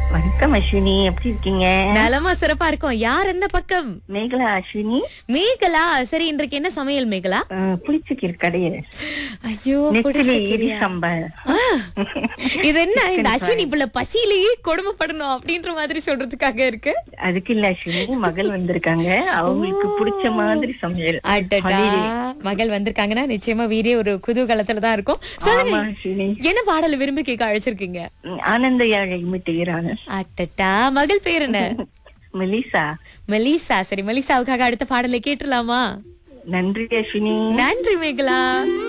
வணக்கம் அஸ்வினி எப்படி இருக்கீங்க நலமா சிறப்பா இருக்கும் யார் எந்த பக்கம் மேகலா அஸ்வினி மேகலா சரி இன்றைக்கு என்ன சமையல் மேகலா அஹ், புளிச்சக்கீரை கடையே ஐயோ நெத்திலி புடிச்ச இடி சாம்பார் ஆ, இது என்ன இந்த அஸ்வினி புள்ள பசியிலேயே கொடுமைப்படணும் அப்படின்ற மாதிரி சொல்றதுக்காக இருக்கு அதுக்கு இல்ல அஸ்வினி மகள் வந்திருக்காங்க அவங்களுக்கு பிடிச்ச மாதிரி சமையல் அடடா மகள் வந்திருக்காங்கன்னா நிச்சயமா வீடியோ ஒரு குதூகலத்துல தான் இருக்கும் ஆமா சொல்லுங்க அஸ்வினி என்ன பாடல விரும்பி கேட்க அழைச்சிருக்கீங்க உம், ஆனந்த யாழை இமிட்டுகிறாங்க அட்டட்டா மகள் பேர் என்ன மெலிசா மெலிசா சரி மெலிசாவுக்காக அடுத்த பாடலை கேட்டுலாமா நன்றி அஸ்வினி நன்றி மேகலா